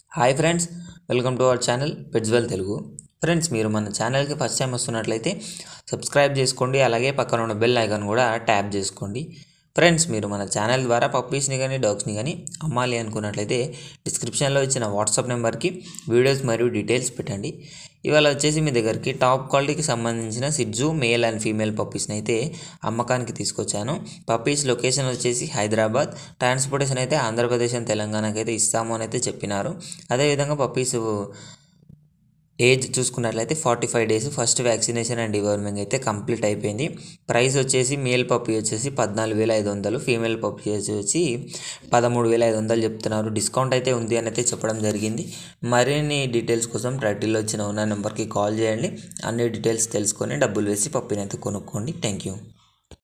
hi friends welcome to our channel పెడ్జ్వెల్ Telugu friends మీరు మన ఛానల్కి ఫస్ట్ టైం వస్తున్నట్లయితే సబ్స్క్రైబ్ చేసుకోండి అలాగే పక్కన ఉన్న బెల్ ఐకాన్ కూడా ట్యాప్ చేసుకోండి ఫ్రెండ్స్ మీరు మన ఛానల్ ద్వారా పప్పీస్ని కానీ డాగ్స్ని కానీ అమ్మాలి అనుకున్నట్లయితే డిస్క్రిప్షన్లో ఇచ్చిన వాట్సాప్ నెంబర్కి వీడియోస్ మరియు డీటెయిల్స్ పెట్టండి ఇవాళ వచ్చేసి మీ దగ్గరికి టాప్ క్వాలిటీకి సంబంధించిన సిడ్జు మేల్ అండ్ ఫీమేల్ పప్పీస్ని అయితే అమ్మకానికి తీసుకొచ్చాను పప్పీస్ లొకేషన్ వచ్చేసి హైదరాబాద్ ట్రాన్స్పోర్టేషన్ అయితే ఆంధ్రప్రదేశ్ అండ్ తెలంగాణకి అయితే ఇస్తాము అని అయితే చెప్పినారు అదేవిధంగా పప్పీస్ ఏజ్ చూసుకున్నట్లయితే forty five days first vaccination and deworming అయితే కంప్లీట్ అయిపోయింది ప్రైస్ వచ్చేసి మేల్ పప్పీ వచ్చేసి పద్నాలుగు వేల ఐదు వందలు ఫీమేల్ పప్పీ వచ్చేసి పదమూడు వేల ఐదు వందలు చెప్తున్నారు డిస్కౌంట్ అయితే ఉంది అని అయితే చెప్పడం జరిగింది మరిన్ని డీటెయిల్స్ కోసం టైటిల్లో వచ్చిన ఉన్న నెంబర్కి కాల్ చేయండి అన్ని డీటెయిల్స్ తెలుసుకొని డబ్బులు వేసి పప్పీని అయితే కొనుక్కోండి థ్యాంక్ యూ